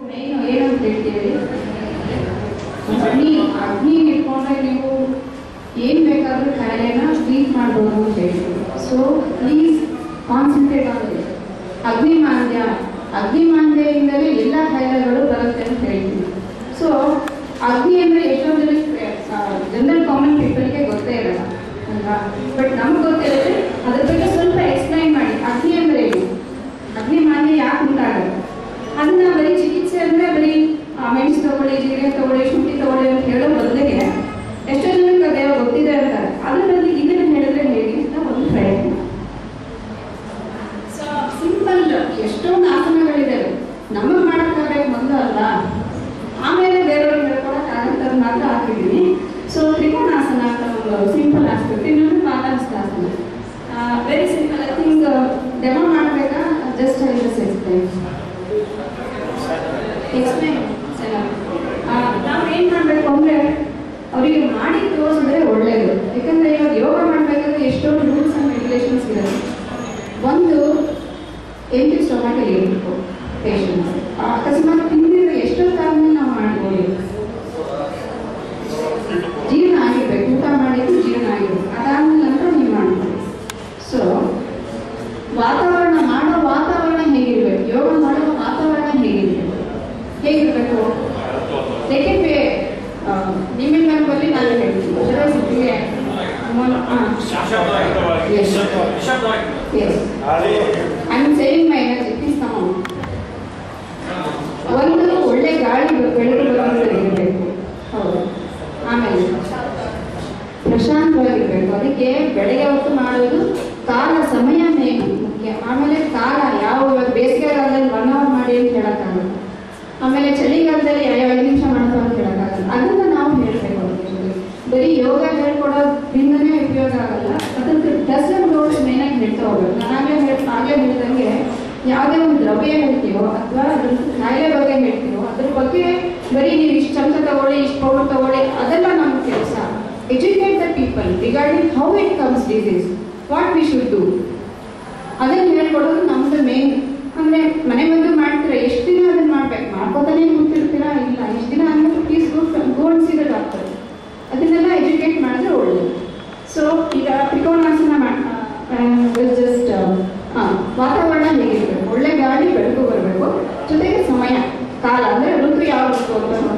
Main ಏನಂತ ಹೇಳ್ತೀವಿ ಅಗ್ನಿ ಅಗ್ನಿ ಇಟ್ಕೊಂಡ್ರೆ ನೀವು ಏನ್ ಬೇಕಾದ್ರೂ ಕಾಯಿಲೆನ ಟ್ರೀಟ್ ಮಾಡ್ಬೋದು ಅಂತ ಹೇಳ್ತೀವಿ so please concentrate on agnimandya ಅಗ್ನಿಮಾಂದ್ಯದಿಂದಲೇ ಎಲ್ಲ ಕಾಯಿಲೆಗಳು ಬರುತ್ತೆ ಅಂತ ಹೇಳ್ತೀವಿ ಸೊ ಅಗ್ನಿ ಅಂದ್ರೆ ಎಷ್ಟೋ ಜನಕ್ಕೆ ಜನರಲ್ ಕಾಮನ್ ಪೀಪಲ್ಗೆ ಗೊತ್ತೇ ಇರಲ್ಲ ಅಲ್ವಾ ಬಟ್ ನಮ್ಗೆ ಗೊತ್ತಿರುತ್ತೆ ಅದ್ರ ಬಗ್ಗೆ ಸ್ವಲ್ಪ ಎಕ್ಸ್ಪ್ಲೈನ್ ಮಾಡಿ ಅಗ್ನಿ ಅಂದ್ರೆ ಏನು ಅಗ್ನಿಮಾನ್ಯ ಯಾಕೆ ಉಂಟಾಗುತ್ತೆ ಅದನ್ನ ಬರೀ ಚಿಕಿತ್ಸೆ ಅಂದ್ರೆ ಬರೀ ಆ, ಮೆಣಸು ತಗೊಳ್ಳಿ ಜೀರಿಗೆ ತಗೊಳ್ಳಿ ಶುಂಠಿ ತಗೊಳ್ಳಿ ಅಂತ ಹೇಳೋ ಬದಲಿಗೆ ಎಷ್ಟೋ ಜನಕ್ಕೆ ಅದೇನೋ ಗೊತ್ತಿದೆ ಅಂತಾರೆ ಅದ್ರ ಬದಲು ಇದನ್ನ ಹೇಳಿದ್ರೆ ಹೇಗೆ ಅಂತ ಒಂದು ಪ್ರಯತ್ನ ಸೊ ಸಿಂಪಲ್ ಎಷ್ಟೊಂದು ಆಸನಗಳಿದ್ದಾವೆ ನಮಗೆ ಮಾಡೋಕ್ಕಾಗಬೇಕು ಮೊದಲು ಅಲ್ಲ ಆಮೇಲೆ ಬೇರೆಯವ್ರಿಗೆ ಹೇಳ್ಕೊಳಕ್ ಆಗತ್ತೆ ಅಂತ ಮಾತ್ರ ಹಾಕಿದ್ದೀನಿ ಸೊ ತ್ರಿಕೋಣಾಸನ ಅಂತ ಒಂದು ಸಿಂಪಲ್ ಆಸನ ಇನ್ನೊಂದು ಪಾದಾಂಶಾಸನ very simple I think demo ಮಾಡಬೇಕಾ just I just explain explain ನಾವು ಏನು ಮಾಡಬೇಕು ಅಂದರೆ ಅವರಿಗೆ ಮಾಡಿ ತೋರಿಸಿದ್ರೆ ಒಳ್ಳೆಯದು ಯಾಕಂದರೆ ಇವಾಗ ಯೋಗ ಮಾಡಬೇಕಾದ್ರೆ ಎಷ್ಟೊಂದು ರೂಲ್ಸ್ ಆ್ಯಂಡ್ ರೆಗ್ಯುಲೇಷನ್ಸ್ ಇರುತ್ತೆ ಒಂದು ಎಂಟಿ ಸ್ಟೊಮ್ಯಾಟಲ್ಲಿ ಇರಬೇಕು ಪೇಷನ್ಸ್ ಅಕಸ್ಮಾತ್ ತಿಂದಿದ್ರೆ ಎಷ್ಟೊತ್ತಾದ್ಮೇಲೆ ನಾವು ಮಾಡ್ಬೋದು ಜೀರ್ಣ ಆಗಿರ್ಬೇಕು ಊಟ ಮಾಡಿದ್ದು ಜೀರ್ಣ ಆಗಿರ್ಬೇಕು ಅದಾದ್ಮೇಲೆ ನಂತರ ನೀವು ಮಾಡ್ಬೋದು ಸೊ ವಾತಾವರಣ ಮಾಡೋ ವಾತಾವರಣ ಹೇಗಿರ್ಬೇಕು ಯೋಗ ಮಾಡೋ ವಾತಾವರಣ ಹೇಗಿರ್ಬೇಕು ಹೇಗಿರ್ಬೇಕು ಸೆಕೆಂಡ್ ವೇ ನಿಮ್ಮಿಂದ ನಾನು ಬರಲಿ ನಾನು ಹೇಳ್ತೀನಿ ಅದರ್ವೈಸ್ ನಿಮಗೆ Yes. Yes I am saving my energy please come ಒಂದು ಒಳ್ಳೆ ಗಾಳಿ ಬೆಳಕು ಬರೋದಿರಬೇಕು ಹೌದು ಆಮೇಲೆ ಪ್ರಶಾಂತವಾಗಿರ್ಬೇಕು ಅದಕ್ಕೆ ಬೆಳಗ್ಗೆ ಹೊತ್ತು ಮಾಡೋದು ಕಾಲ ಸಮಯ ಮೇನ್ ಮುಖ್ಯ ಆಮೇಲೆ ಕಾಲ ಯಾವ ಇವಾಗ ಬೇಸಿಗೆಗಾಲದಲ್ಲಿ ಒನ್ ಅವರ್ ಮಾಡಿ ಅಂತ ಹೇಳಕ್ಕಾಗಲ್ಲ ಆಮೇಲೆ ಚಳಿಗಾಲದಲ್ಲಿ ಐದು ನಿಮಿಷ ಮಾಡ್ತಾ ಅಂತ ಹೇಳಕ್ಕಾಗಲ್ಲ ಅದನ್ನ ನಾವು ಹೇಳ್ಬೇಕು ಅವ್ರಿಗೆ ಬರೀ ಯೋಗ ಹೇಳ್ಕೊಡೋದ್ರಿಂದನೇ ಉಪಯೋಗ ಆಗಲ್ಲ ಅದಕ್ಕೆ ಡಸನ್ ರೋಡ್ಸ್ ಮೇನಾಗಿ ಹೇಳ್ತಾ ಹೋಗ್ಬೇಕು ನಾನಾಗಲೇ ಹೇಳ್ ಆಗಲೇ ಹೇಳಿದಂಗೆ ಯಾವುದೇ ಒಂದು ದ್ರವ್ಯ ಹೇಳ್ತೀವೋ ಅಥವಾ ಅದ್ರ ಕಾಯಿಲೆ ಬಗ್ಗೆ ಹೇಳ್ತೀವೋ ಅದ್ರ ಬಗ್ಗೆ ಬರೀ ನೀವು ಇಷ್ಟು ಚಮಚ ತಗೊಳ್ಳಿ ಇಷ್ಟು ಪೌಡರ್ ತಗೊಳ್ಳಿ ಅದೆಲ್ಲ ನಮ್ಮ ಕೆಲಸ educate the people regarding how it comes disease what we should do ಅದನ್ನು ಹೇಳ್ಕೊಡೋದು ನಮ್ದು ಮೇನ್ ಅಂದ್ರೆ ಮನೆ ಮದ್ದು ಮಾಡ್ತೀರಾ ಎಷ್ಟು ದಿನ ಅದನ್ನ ಮಾಡ್ಬೇಕು ಮಾಡ್ಕೋತಾನೆ ಕೂತಿರ್ತೀರಾ ಇಲ್ಲ ಎಷ್ಟು ದಿನ ಅಂದ್ರೆ please go and see the doctor ಅದನ್ನೆಲ್ಲ ಎಜುಕೇಟ್ ಮಾಡಿದ್ರೆ ಒಳ್ಳೇದು ಸೊ ಈಗ ತ್ರಿಕೋಣಾಸನ ಜಸ್ಟ್ ವಾತಾವರಣ ಹೇಗಿರ್ಬೇಕು ಒಳ್ಳೆ ಗಾಳಿ ಬೆಳಕು ಬರಬೇಕು ಜೊತೆಗೆ ಸಮಯ ಕಾಲ ಅಂದ್ರೆ ಋತು ಯಾವ ಋತು ಅಂತ